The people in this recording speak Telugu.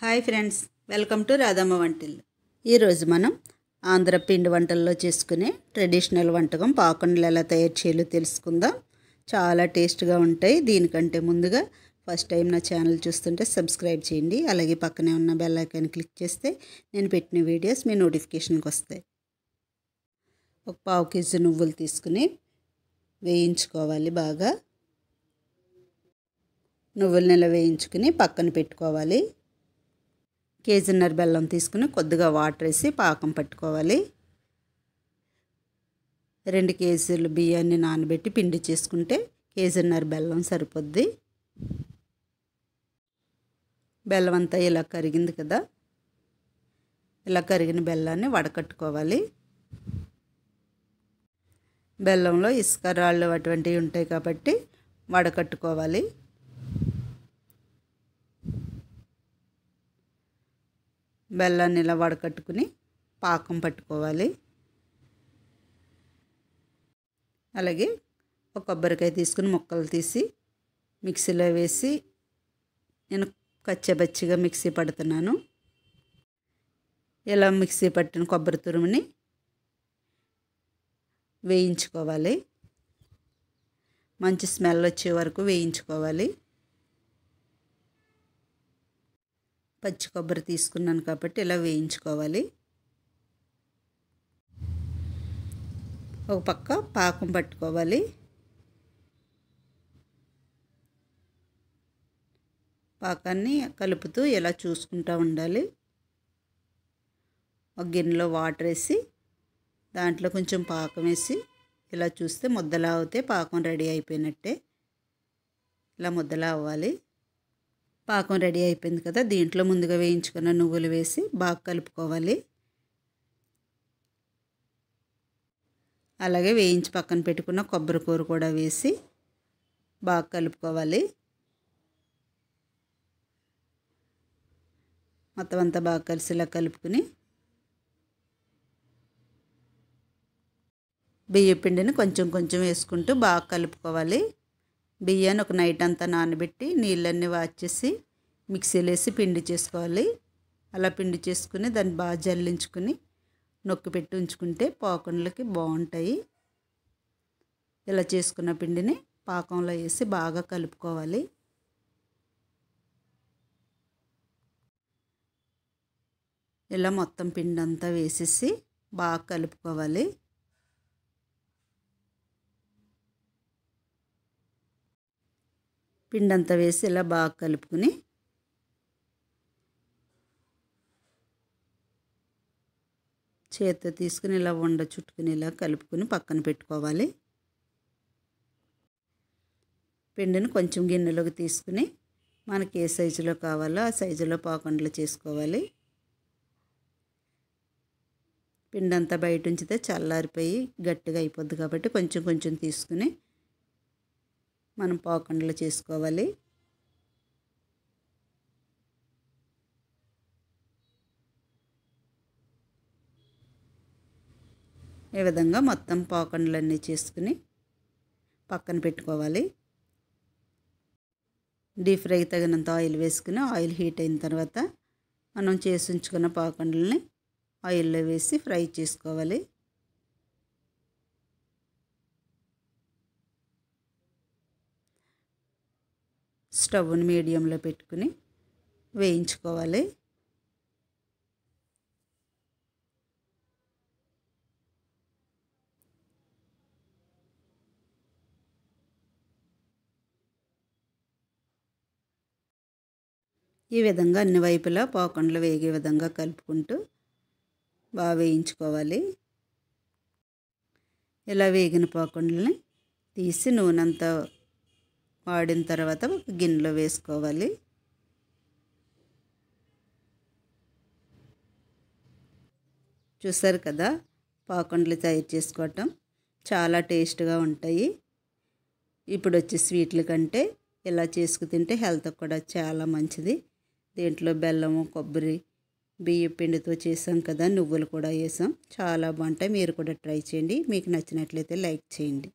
hi friends welcome to Radhamma Vantillu ఈరోజు మనం ఆంధ్ర పిండి వంటల్లో చేసుకునే ట్రెడిషనల్ వంటకం పాకుండలు ఎలా తయారు చేయాలో తెలుసుకుందాం చాలా టేస్ట్గా ఉంటాయి దీనికంటే ముందుగా ఫస్ట్ టైం నా ఛానల్ చూస్తుంటే సబ్స్క్రైబ్ చేయండి అలాగే పక్కనే ఉన్న బెల్ ఐకాన్ క్లిక్ చేస్తే నేను పెట్టిన వీడియోస్ మీ నోటిఫికేషన్కి వస్తాయి ఒక పావు కేజీ నువ్వులు తీసుకుని వేయించుకోవాలి బాగా నువ్వుల నెల వేయించుకుని పక్కన పెట్టుకోవాలి కేజీన్నర బెల్లం తీసుకుని కొద్దిగా వాటర్ వేసి పాకం పట్టుకోవాలి రెండు కేజీలు బియ్యాన్ని నానబెట్టి పిండి చేసుకుంటే కేజీన్నర బెల్లం సరిపోద్ది బెల్లం అంతా ఇలా కరిగింది కదా ఇలా కరిగిన బెల్లాన్ని వడకట్టుకోవాలి బెల్లంలో ఇసుక రాళ్ళు అటువంటివి ఉంటాయి కాబట్టి వడకట్టుకోవాలి బెల్లాన్ని ఇలా వడకట్టుకుని పాకం పట్టుకోవాలి అలాగే ఒక కొబ్బరికాయ తీసుకుని ముక్కలు తీసి మిక్సీలో వేసి నేను కచ్చబచ్చిగా మిక్సీ పడుతున్నాను ఇలా మిక్సీ పట్టిన కొబ్బరి తురుముని వేయించుకోవాలి మంచి స్మెల్ వచ్చే వరకు వేయించుకోవాలి పచ్చి కొబ్బరి తీసుకున్నాను కాబట్టి ఇలా వేయించుకోవాలి ఒక పక్క పాకం పట్టుకోవాలి పాకాన్ని కలుపుతూ ఇలా చూసుకుంటూ ఉండాలి ఒక గిన్నెలో వాటర్ వేసి దాంట్లో కొంచెం పాకం వేసి ఇలా చూస్తే ముద్దలా అవుతే పాకం రెడీ అయిపోయినట్టే ఇలా ముద్దలా అవ్వాలి పాకం రెడీ అయిపోయింది కదా దీంట్లో ముందుగా వేయించుకున్న నువ్వులు వేసి బాగా కలుపుకోవాలి అలాగే వేయించి పక్కన పెట్టుకున్న కొబ్బరి కూర కూడా వేసి బాగా కలుపుకోవాలి మొత్తం అంతా బాగా కలిసిలా కలుపుకుని బియ్య పిండిని కొంచెం కొంచెం వేసుకుంటూ బాగా కలుపుకోవాలి బియ్యాన్ని ఒక నైట్ అంతా నానబెట్టి నీళ్ళన్నీ వాచేసి మిక్సీలో వేసి పిండి చేసుకోవాలి అలా పిండి చేసుకుని దాన్ని బాగా జల్లించుకుని నొక్కి పెట్టి ఉంచుకుంటే పాకండ్లకి బాగుంటాయి ఇలా చేసుకున్న పిండిని పాకంలో వేసి బాగా కలుపుకోవాలి ఇలా మొత్తం పిండి అంతా వేసేసి బాగా కలుపుకోవాలి పిండి అంతా వేసి ఇలా బాగా కలుపుకుని చేత్తో తీసుకుని ఇలా వండ చుట్టుకుని ఇలా కలుపుకుని పక్కన పెట్టుకోవాలి పిండిని కొంచెం గిన్నెలోకి తీసుకుని మనకి ఏ సైజులో కావాలో ఆ సైజులో పాకండ్లు చేసుకోవాలి పిండి అంతా బయట ఉంచితే చల్లారిపోయి గట్టిగా అయిపోద్ది కాబట్టి కొంచెం కొంచెం తీసుకుని మనం పాకండ్లు చేసుకోవాలి ఈ విధంగా మొత్తం పాకండ్లన్నీ చేసుకుని పక్కన పెట్టుకోవాలి డీప్ ఫ్రై తగినంత ఆయిల్ వేసుకుని ఆయిల్ హీట్ అయిన తర్వాత మనం చేసి ఉంచుకున్న పాకండ్లని ఆయిల్లో వేసి ఫ్రై చేసుకోవాలి స్టవ్ని మీడియంలో పెట్టుకుని వేయించుకోవాలి ఈ విధంగా అన్ని వైపులా పాకండ్లు వేగే విధంగా కలుపుకుంటూ బాగా వేయించుకోవాలి ఇలా వేగిన పాకండ్లని తీసి నూనె అంతా వాడిన తర్వాత ఒక గిన్నెలో వేసుకోవాలి చూసారు కదా పాకుండలు తయారు చేసుకోవటం చాలా టేస్ట్గా ఉంటాయి ఇప్పుడు వచ్చే స్వీట్ల కంటే ఇలా చేసుకు తింటే హెల్త్ కూడా చాలా మంచిది దీంట్లో బెల్లము కొబ్బరి బియ్య పిండితో చేసాం కదా నువ్వులు కూడా వేసాం చాలా బాగుంటాయి మీరు కూడా ట్రై చేయండి మీకు నచ్చినట్లయితే లైక్ చేయండి